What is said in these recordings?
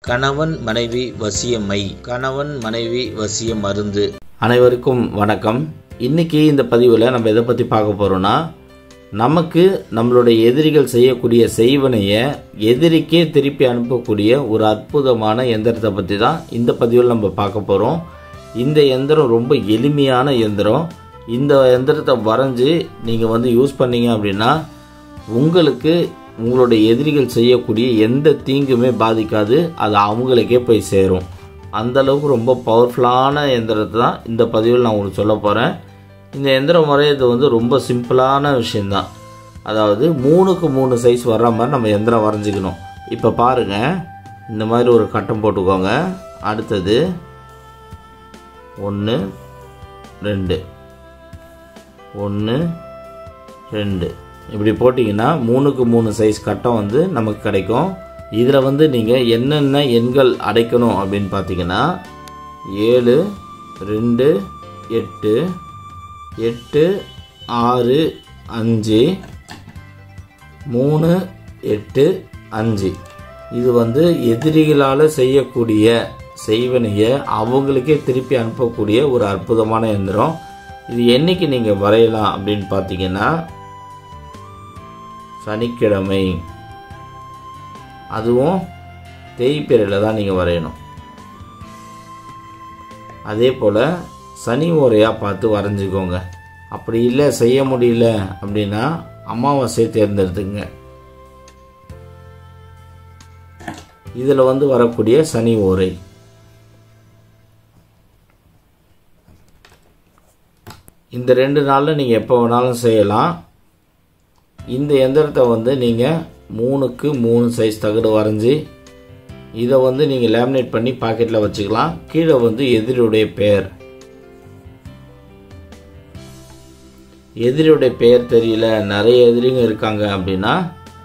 கணவன் மனைவி வசியமை கணவன் மனைவி வசிய மருந்து அனைவருக்கும் வணக்கம் இன்னைக்கு இந்த பதிவில் நம்ம எதை பற்றி பார்க்க போகிறோன்னா நமக்கு நம்மளுடைய எதிரிகள் செய்யக்கூடிய செய்வனையை எதிரிக்கே திருப்பி அனுப்பக்கூடிய ஒரு அற்புதமான எந்திரத்தை பற்றி தான் இந்த பதிவில் நம்ம பார்க்க போகிறோம் இந்த எந்திரம் ரொம்ப எளிமையான எந்திரம் இந்த எந்திரத்தை வரைஞ்சி நீங்கள் வந்து யூஸ் பண்ணீங்க அப்படின்னா உங்களுக்கு உங்களுடைய எதிரிகள் செய்யக்கூடிய எந்த தீங்குமே பாதிக்காது அது அவங்களுக்கே போய் சேரும் அந்த அளவுக்கு ரொம்ப பவர்ஃபுல்லான எந்திரத்தை தான் இந்த பதிவில் நான் உங்களுக்கு சொல்ல போகிறேன் இந்த எந்திரம் வரைகிறது வந்து ரொம்ப சிம்பிளான விஷயந்தான் அதாவது மூணுக்கு மூணு சைஸ் வர்ற மாதிரி நம்ம எந்திரம் வரைஞ்சிக்கணும் இப்போ பாருங்கள் இந்த மாதிரி ஒரு கட்டம் போட்டுக்கோங்க அடுத்தது ஒன்று ரெண்டு ஒன்று ரெண்டு இப்படி போட்டிங்கன்னா மூணுக்கு மூணு சைஸ் கட்டம் வந்து நமக்கு கிடைக்கும் இதில் வந்து நீங்கள் என்னென்ன எண்கள் அடைக்கணும் அப்படின்னு பார்த்தீங்கன்னா ஏழு ரெண்டு எட்டு எட்டு ஆறு அஞ்சு மூணு எட்டு அஞ்சு இது வந்து எதிரிகளால் செய்யக்கூடிய செய்வனையை அவங்களுக்கே திருப்பி அனுப்பக்கூடிய ஒரு அற்புதமான எந்திரம் இது என்னைக்கு நீங்கள் வரையலாம் அப்படின்னு பார்த்தீங்கன்னா சனிக்கிழமை அதுவும் தேய்பிறையில் தான் நீங்கள் வரையணும் அதே போல் சனி ஓரையாக பார்த்து வரைஞ்சிக்கோங்க அப்படி இல்லை செய்ய முடியல அப்படின்னா அமாவாசையை தேர்ந்தெடுத்துங்க இதில் வந்து வரக்கூடிய சனி ஓரை இந்த ரெண்டு நாளில் நீங்கள் எப்போ வேணாலும் செய்யலாம் இந்த எந்திரத்தை வந்து நீங்கள் மூணுக்கு மூணு சைஸ் தகடு வரைஞ்சி இதை வந்து நீங்கள் லேமினேட் பண்ணி பாக்கெட்டில் வச்சுக்கலாம் கீழே வந்து எதிரியுடைய பெயர் எதிரியுடைய பெயர் தெரியல நிறைய எதிரிங்க இருக்காங்க அப்படின்னா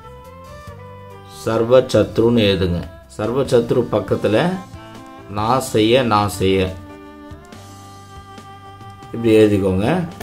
சர்வ சத்ருன்னு எழுதுங்க சர்வ சத்ரு பக்கத்தில் நான் செய்ய நான் செய்ய இப்படி எழுதிக்கோங்க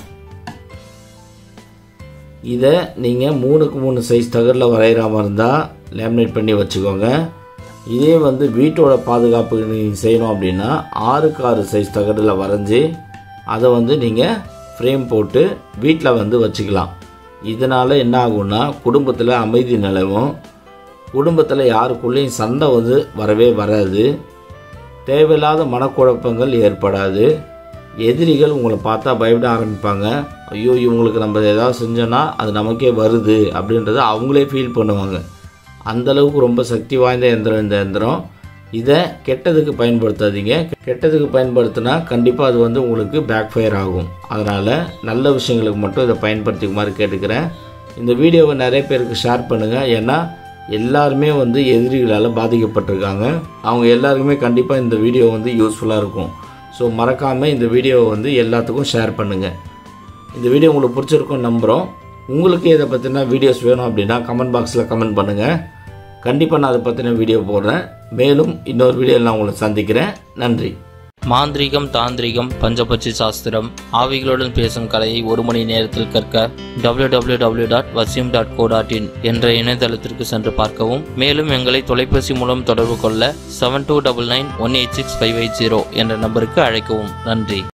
இதை நீங்கள் மூணுக்கு மூணு சைஸ் தகரில் வரைகிற மாதிரி இருந்தால் லேமினேட் பண்ணி வச்சுக்கோங்க இதே வந்து வீட்டோட பாதுகாப்புக்கு நீங்கள் செய்யணும் அப்படின்னா ஆறுக்கு ஆறு சைஸ் தகடில் வரைஞ்சி அதை வந்து நீங்கள் ஃப்ரேம் போட்டு வீட்டில் வந்து வச்சுக்கலாம் இதனால் என்ன ஆகும்னா குடும்பத்தில் அமைதி நிலவும் குடும்பத்தில் யாருக்குள்ளேயும் சண்டை வந்து வரவே வராது தேவையில்லாத மனக்குழப்பங்கள் ஏற்படாது எதிரிகள் உங்களை பார்த்தா பயப்பட ஆரம்பிப்பாங்க ஐயோ இவங்களுக்கு நம்ம ஏதாவது செஞ்சோன்னா அது நமக்கே வருது அப்படின்றத அவங்களே ஃபீல் பண்ணுவாங்க அந்தளவுக்கு ரொம்ப சக்தி வாய்ந்த எந்திரம் இந்த எந்திரம் இதை கெட்டதுக்கு பயன்படுத்தாதீங்க கெட்டதுக்கு பயன்படுத்தினா கண்டிப்பாக அது வந்து உங்களுக்கு பேக் ஃபயர் ஆகும் அதனால் நல்ல விஷயங்களுக்கு மட்டும் இதை பயன்படுத்திக்குமாறு கேட்டுக்கிறேன் இந்த வீடியோவை நிறைய பேருக்கு ஷேர் பண்ணுங்கள் ஏன்னா எல்லாருமே வந்து எதிரிகளால் பாதிக்கப்பட்டிருக்காங்க அவங்க எல்லாருக்குமே கண்டிப்பாக இந்த வீடியோ வந்து யூஸ்ஃபுல்லாக இருக்கும் ஸோ மறக்காமல் இந்த வீடியோவை வந்து எல்லாத்துக்கும் ஷேர் பண்ணுங்கள் இந்த வீடியோ உங்களுக்கு பிடிச்சிருக்கும் நம்புகிறோம் உங்களுக்கு இதை பற்றின வீடியோஸ் வேணும் அப்படின்னா கமெண்ட் பாக்ஸில் கமெண்ட் பண்ணுங்கள் கண்டிப்பாக நான் அதை பற்றின வீடியோ போடுறேன் மேலும் இன்னொரு வீடியோவில் நான் உங்களை சந்திக்கிறேன் நன்றி மாந்திரீகம் தாந்திரிகம் பஞ்சபட்சி சாஸ்திரம் ஆவிகளுடன் பேசும் கலையை ஒரு மணி நேரத்தில் கற்க W W W dot Vasiyam dot co dot in என்ற இணையதளத்திற்கு சென்று பார்க்கவும் மேலும் எங்களை தொலைபேசி மூலம் தொடர்பு கொள்ள seven two double nine one eight six five eight zero என்ற நம்பருக்கு அழைக்கவும் நன்றி